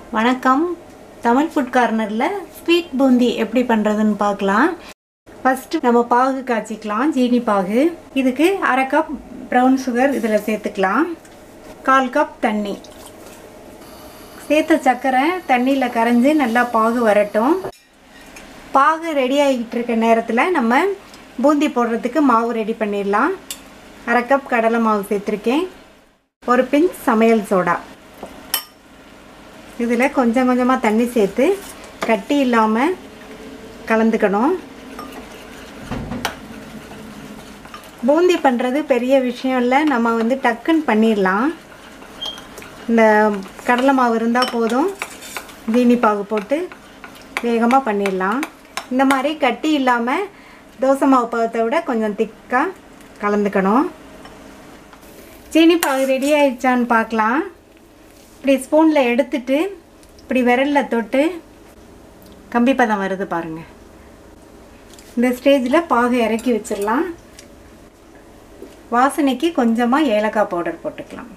வணக்கம் தமிழ் ஃபுட் கார்னரில் ஸ்வீட் பூந்தி எப்படி பண்ணுறதுன்னு பார்க்கலாம் ஃபஸ்ட்டு நம்ம பாகு காய்ச்சிக்கலாம் ஜீனி பாகு இதுக்கு அரை கப் ப்ரௌன் சுகர் இதில் சேர்த்துக்கலாம் கால் கப் தண்ணி சேர்த்த சர்க்கரை தண்ணியில் கரைஞ்சி நல்லா பாகு வரட்டும் பாகு ரெடி ஆகிட்டு இருக்க நேரத்தில் நம்ம பூந்தி போடுறதுக்கு மாவு ரெடி பண்ணிடலாம் அரை கப் கடலை மாவு சேர்த்துருக்கேன் ஒரு பிஞ்ச் சமையல் சோடா இதில் கொஞ்சம் கொஞ்சமாக தண்ணி சேர்த்து கட்டி இல்லாமல் கலந்துக்கணும் பூந்தி பண்ணுறது பெரிய விஷயம் இல்லை நம்ம வந்து டக்குன்னு பண்ணிடலாம் இந்த கடலை மாவு இருந்தால் போதும் ஜீனி பாகு போட்டு வேகமாக பண்ணிடலாம் இந்த மாதிரி கட்டி இல்லாமல் தோசை மாவு பதத்தை விட கொஞ்சம் திக்காக கலந்துக்கணும் சீனி பாகு ரெடி ஆயிடுச்சான்னு பார்க்கலாம் இப்படி ஸ்பூனில் எடுத்துட்டு இப்படி விரலில் தொட்டு கம்பி பதம் வருது பாருங்கள் இந்த ஸ்டேஜில் பாகு இறக்கி வச்சிடலாம் வாசனைக்கு கொஞ்சமாக ஏலக்காய் பவுடர் போட்டுக்கலாம்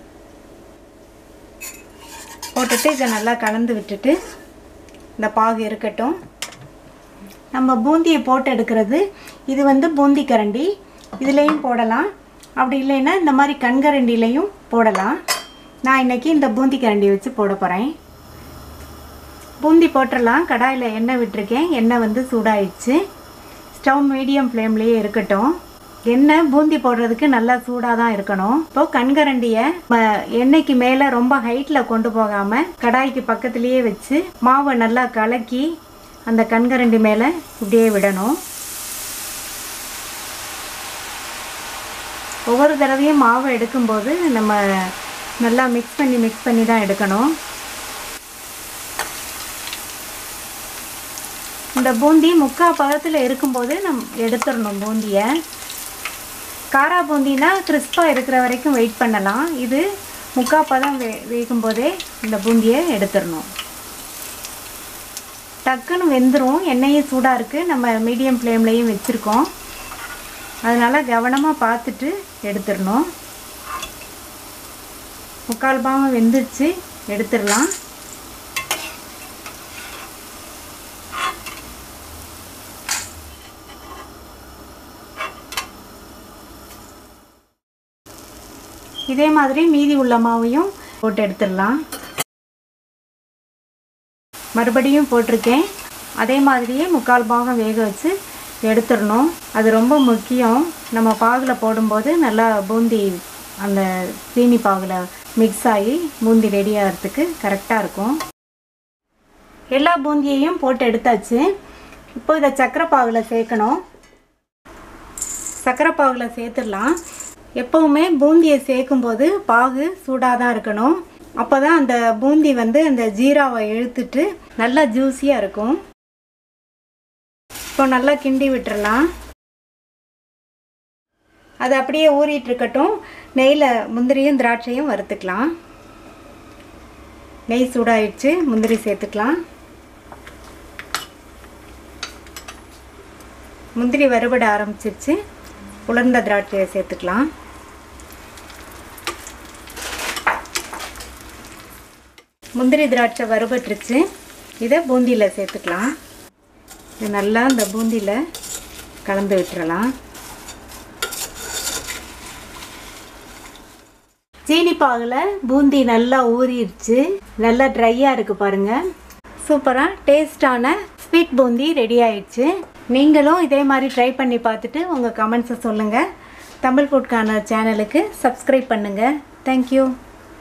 போட்டுட்டு இதை நல்லா கலந்து விட்டுட்டு இந்த பாகு இருக்கட்டும் நம்ம பூந்தியை போட்டு எடுக்கிறது இது வந்து பூந்தி கரண்டி இதுலேயும் போடலாம் அப்படி இல்லைன்னா இந்த மாதிரி கண்கரண்டிலையும் போடலாம் நான் இன்றைக்கி இந்த பூந்தி கரண்டி வச்சு போட போகிறேன் பூந்தி போட்டுடலாம் கடாயில் எண்ணெய் விட்டுருக்கேன் எண்ணெய் வந்து சூடாயிடுச்சு ஸ்டவ் மீடியம் ஃப்ளேம்லேயே இருக்கட்டும் எண்ணெய் பூந்தி போடுறதுக்கு நல்லா சூடாக தான் இருக்கணும் இப்போ கண்கரண்டியை ம- எண்ணெய்க்கு மேலே ரொம்ப ஹைட்டில் கொண்டு போகாமல் கடாய்க்கு பக்கத்துலேயே வச்சு மாவை நல்லா கலக்கி அந்த கண்கரண்டி மேலே இப்படியே விடணும் ஒவ்வொரு தடவையும் மாவை எடுக்கும்போது நம்ம நல்லா மிக்ஸ் பண்ணி மிக்ஸ் பண்ணி தான் எடுக்கணும் இந்த பூந்தி முக்கா பதத்தில் இருக்கும்போது நம் எடுத்துடணும் பூந்தியை காரா பூந்தினா கிறிஸ்பாக இருக்கிற வரைக்கும் வெயிட் பண்ணலாம் இது முக்கா பதம் வே வேகும் போதே இந்த பூந்தியை எடுத்துடணும் டக்குன்னு வெந்துடும் எண்ணெயும் சூடாக இருக்குது நம்ம மீடியம் ஃப்ளேம்லேயும் வச்சுருக்கோம் அதனால் கவனமாக பார்த்துட்டு எடுத்துடணும் முக்கால் பாகம் வெந்துருச்சு எடுத்துடலாம் இதே மாதிரி மீதி உள்ள மாவையும் போட்டு எடுத்துடலாம் மறுபடியும் போட்டிருக்கேன் அதே மாதிரியே முக்கால் பாகம் வேக வச்சு எடுத்துடணும் அது ரொம்ப முக்கியம் நம்ம பாகில் போடும்போது நல்லா பூந்தி அந்த சீனி பாகில் மிக்ஸ் ஆகி பூந்தி ரெடி ஆகிறதுக்கு கரெக்டாக இருக்கும் எல்லா பூந்தியையும் போட்டு எடுத்தாச்சு இப்போ இதை சக்கரை பாகில் சேர்க்கணும் சக்கரை பாகில் சேர்த்துடலாம் எப்போவுமே பூந்தியை சேர்க்கும்போது பாகு சூடாக தான் இருக்கணும் அப்போ தான் அந்த பூந்தி வந்து அந்த ஜீராவை இழுத்துட்டு நல்லா ஜூஸியாக இருக்கும் இப்போ நல்லா கிண்டி விட்டுறலாம் அது அப்படியே ஊறிட்டு இருக்கட்டும் நெய்யில் முந்திரியும் திராட்சையும் வறுத்துக்கலாம் நெய் சூடாயிடுச்சு முந்திரி சேர்த்துக்கலாம் முந்திரி வறுபட ஆரம்பிச்சிருச்சு உலர்ந்த திராட்சையை சேர்த்துக்கலாம் முந்திரி திராட்சை வறுபட்டுருச்சு இதை பூந்தியில் சேர்த்துக்கலாம் இது நல்லா இந்த பூந்தியில் கலந்து விட்டுறலாம் சீனி பாகில் பூந்தி நல்லா ஊறிடுச்சு நல்லா ட்ரையாக இருக்குது பாருங்கள் சூப்பராக டேஸ்டான ஸ்வீட் பூந்தி ரெடி ஆயிடுச்சு நீங்களும் இதே மாதிரி ட்ரை பண்ணி பார்த்துட்டு உங்கள் கமெண்ட்ஸை சொல்லுங்கள் தமிழ் ஃபுட்கான சேனலுக்கு சப்ஸ்கிரைப் பண்ணுங்கள் தேங்க்யூ